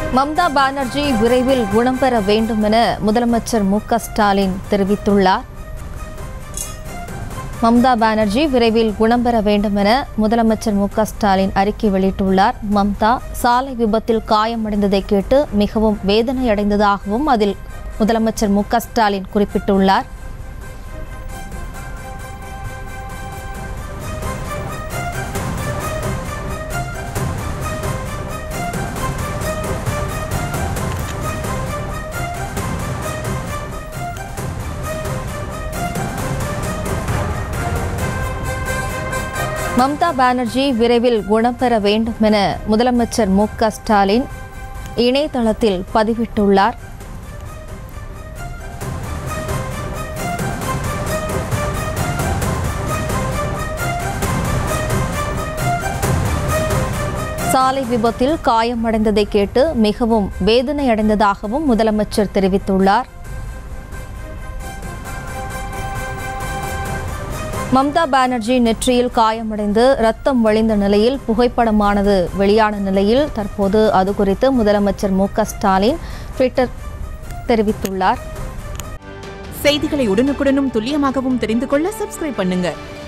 மம்தா பானர்ஜி விரைவில் குணம் பெற வேண்டும் என முதலமைச்சர் மு க ஸ்டாலின் தெரிவித்துள்ளார் மம்தா பானர்ஜி விரைவில் குணம் பெற வேண்டும் என முதலமைச்சர் மு க ஸ்டாலின் அறிக்கை வெளியிட்டுள்ளார் மம்தா சாலை விபத்தில் காயமடைந்ததை கேட்டு மிகவும் வேதனை அடைந்ததாகவும் அதில் முதலமைச்சர் மு க ஸ்டாலின் குறிப்பிட்டுள்ளார் மம்தா பானர்ஜி விரைவில் குணம் பெற வேண்டும் என முதலமைச்சர் மு க ஸ்டாலின் இணையதளத்தில் பதிவிட்டுள்ளார் சாலை விபத்தில் காயமடைந்ததை கேட்டு மிகவும் வேதனை அடைந்ததாகவும் முதலமைச்சர் தெரிவித்துள்ளார் மம்தா பானர்ஜி நெற்றியில் காயமடைந்து ரத்தம் வழிந்த நிலையில் புகைப்படமானது வெளியான நிலையில் தற்போது அது குறித்து முதலமைச்சர் மு க ஸ்டாலின் ட்விட்டர் தெரிவித்துள்ளார் செய்திகளை உடனுக்குடனும் துல்லியமாகவும் தெரிந்து கொள்ள சப்ஸ்கிரைப் பண்ணுங்க